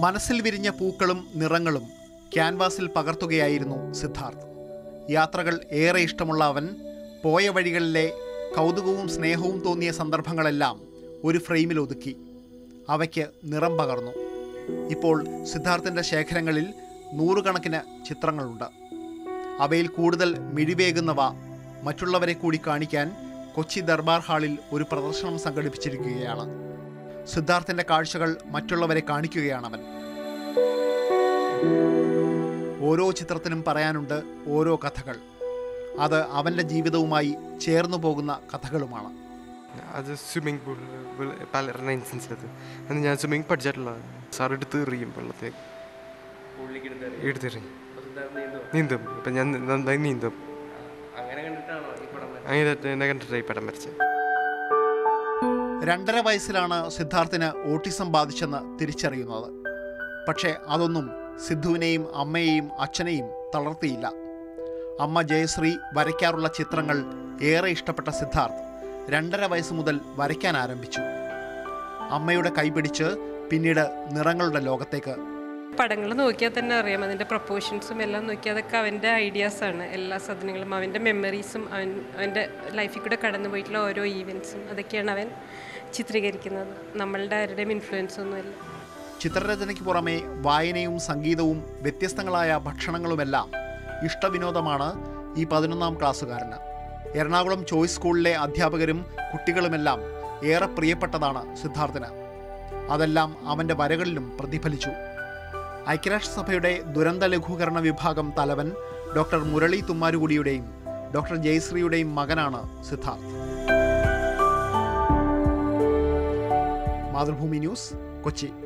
മനസ്സിൽ വിരിഞ്ഞ പൂക്കളും നിറങ്ങളും ക്യാൻവാസിൽ പകർത്തുകയായിരുന്നു സിദ്ധാർത്ഥ് യാത്രകൾ ഏറെ ഇഷ്ടമുള്ള അവൻ പോയ വഴികളിലെ കൗതുകവും സ്നേഹവും തോന്നിയ സന്ദർഭങ്ങളെല്ലാം ഒരു ഫ്രെയിമിൽ ഒതുക്കി അവയ്ക്ക് നിറം പകർന്നു ഇപ്പോൾ സിദ്ധാർത്ഥിൻ്റെ ശേഖരങ്ങളിൽ നൂറുകണക്കിന് ചിത്രങ്ങളുണ്ട് അവയിൽ കൂടുതൽ മിഴിവേകുന്നവ മറ്റുള്ളവരെ കൂടി കാണിക്കാൻ കൊച്ചി ദർബാർ ഹാളിൽ ഒരു പ്രദർശനം സംഘടിപ്പിച്ചിരിക്കുകയാണ് സിദ്ധാർത്ഥിൻ്റെ കാഴ്ചകൾ മറ്റുള്ളവരെ കാണിക്കുകയാണവൻ ഓരോ ചിത്രത്തിനും പറയാനുണ്ട് ഓരോ കഥകൾ അത് അവൻ്റെ ജീവിതവുമായി ചേർന്നു പോകുന്ന കഥകളുമാണ് അത് സ്വിമ്മിംഗ് പൂൾ പലരുടെ ഇൻസ്റ്റൻസിലത് അന്ന് ഞാൻ സ്വിമ്മിങ് പഠിച്ചിട്ടുള്ളതാണ് സാർ എടുത്ത് എറിയും വെള്ളത്തേക്ക് എടുത്തെറിയും നീന്തും ഇപ്പം ഞാൻ നന്നായി നീന്തും അങ്ങനെ എന്നെ കണ്ടിട്ട് ഈ പടം വരച്ചത് രണ്ടര വയസ്സിലാണ് സിദ്ധാർത്ഥിന് ഓട്ടിസം ബാധിച്ചെന്ന് തിരിച്ചറിയുന്നത് പക്ഷേ അതൊന്നും സിദ്ധുവിനെയും അമ്മയെയും അച്ഛനെയും തളർത്തിയില്ല അമ്മ ജയശ്രീ വരയ്ക്കാറുള്ള ചിത്രങ്ങൾ ഏറെ ഇഷ്ടപ്പെട്ട സിദ്ധാർത്ഥ് രണ്ടര വയസ്സ് മുതൽ വരയ്ക്കാൻ ആരംഭിച്ചു അമ്മയുടെ കൈപിടിച്ച് പിന്നീട് നിറങ്ങളുടെ ലോകത്തേക്ക് പടങ്ങൾ നോക്കിയാൽ തന്നെ അറിയാം അതിൻ്റെ പ്രപ്പോർഷൻസും എല്ലാം നോക്കിയാൽ അതൊക്കെ അവൻ്റെ ഐഡിയാസാണ് എല്ലാ സാധനങ്ങളും അവൻ്റെ മെമ്മറീസും അവൻ അവൻ്റെ ലൈഫിൽ കൂടെ കടന്നു പോയിട്ടുള്ള ഓരോ ഈവൻസും അതൊക്കെയാണ് അവൻ ചിത്രീകരിക്കുന്നത് നമ്മളുടെ ആരുടെയും ഇൻഫ്ലുവൻസ് ഒന്നുമില്ല ചിത്രരചനയ്ക്ക് പുറമെ വായനയും സംഗീതവും വ്യത്യസ്തങ്ങളായ ഭക്ഷണങ്ങളുമെല്ലാം ഇഷ്ടവിനോദമാണ് ഈ പതിനൊന്നാം ക്ലാസ്സുകാരന് എറണാകുളം ചോയ്സ് സ്കൂളിലെ അധ്യാപകരും കുട്ടികളുമെല്ലാം ഏറെ പ്രിയപ്പെട്ടതാണ് സിദ്ധാർത്ഥിന് അതെല്ലാം അവൻ്റെ വരകളിലും പ്രതിഫലിച്ചു ഐക്യരാഷ്ട്രസഭയുടെ ദുരന്ത ലഘൂകരണ വിഭാഗം തലവൻ ഡോക്ടർ മുരളി തുമ്മാരുകുടിയുടെയും ഡോക്ടർ ജയശ്രീയുടെയും മകനാണ് സിദ്ധാർത്ഥ് മാതൃഭൂമി ന്യൂസ് കൊച്ചി